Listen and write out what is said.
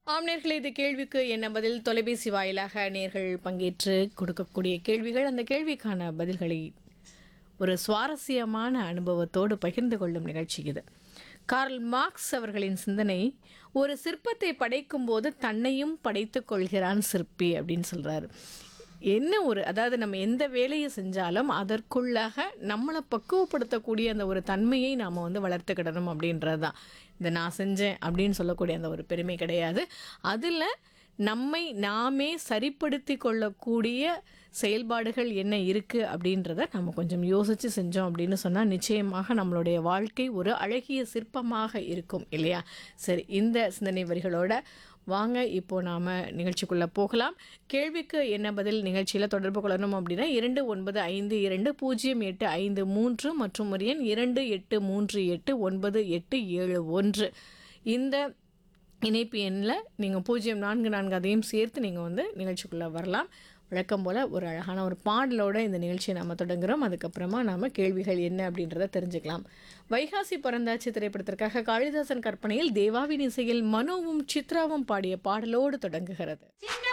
ஆம் நேர்களே இது கேள்விக்கு என்ன பதில் தொலைபேசி வாயிலாக நேர்கள் பங்கேற்று கொடுக்கக்கூடிய கேள்விகள் அந்த கேள்விக்கான பதில்களை ஒரு சுவாரஸ்யமான அனுபவத்தோடு பகிர்ந்து கொள்ளும் நிகழ்ச்சி இது கார்ல் மார்க்ஸ் அவர்களின் சிந்தனை ஒரு சிற்பத்தை படைக்கும் போது தன்னையும் படைத்துக் கொள்கிறான் சிற்பி அப்படின்னு சொல்றாரு என்ன ஒரு அதாவது நம்ம எந்த வேலையை செஞ்சாலும் அதற்குள்ளாக நம்மளை பக்குவப்படுத்தக்கூடிய அந்த ஒரு தன்மையை நாம் வந்து வளர்த்துக்கிடணும் அப்படின்றது தான் இந்த நான் செஞ்சேன் அப்படின்னு சொல்லக்கூடிய அந்த ஒரு பெருமை கிடையாது அதில் நம்மை நாமே சரிப்படுத்தி கொள்ளக்கூடிய செயல்பாடுகள் என்ன இருக்குது அப்படின்றத நம்ம கொஞ்சம் யோசித்து செஞ்சோம் அப்படின்னு சொன்னால் நிச்சயமாக நம்மளுடைய வாழ்க்கை ஒரு அழகிய சிற்பமாக இருக்கும் இல்லையா சரி இந்த சிந்தனை வரிகளோட வாங்க இப்போ நாம் நிகழ்ச்சிக்குள்ளே போகலாம் கேள்விக்கு என்ன பதில் நிகழ்ச்சியில் தொடர்பு கொள்ளணும் அப்படின்னா இரண்டு ஒன்பது ஐந்து இரண்டு பூஜ்ஜியம் எட்டு ஐந்து மூன்று மற்றும் ஒரு எண் இரண்டு எட்டு மூன்று எட்டு ஒன்பது எட்டு ஏழு ஒன்று இந்த இணைப்பு எண்ணில் நீங்கள் பூஜ்ஜியம் நான்கு நான்கு அதையும் சேர்த்து நீங்கள் வந்து நிகழ்ச்சிக்குள்ளே வரலாம் வழக்கம் போல் ஒரு அழகான ஒரு பாடலோட இந்த நிகழ்ச்சியை நம்ம தொடங்குறோம் அதுக்கப்புறமா நாம் கேள்விகள் என்ன அப்படின்றத தெரிஞ்சுக்கலாம் வைகாசி பிறந்தாச்சு திரைப்படத்திற்காக காளிதாசன் கற்பனையில் தேவாவின் இசையில் மனோவும் சித்ராவும் பாடிய பாடலோடு தொடங்குகிறது சின்ன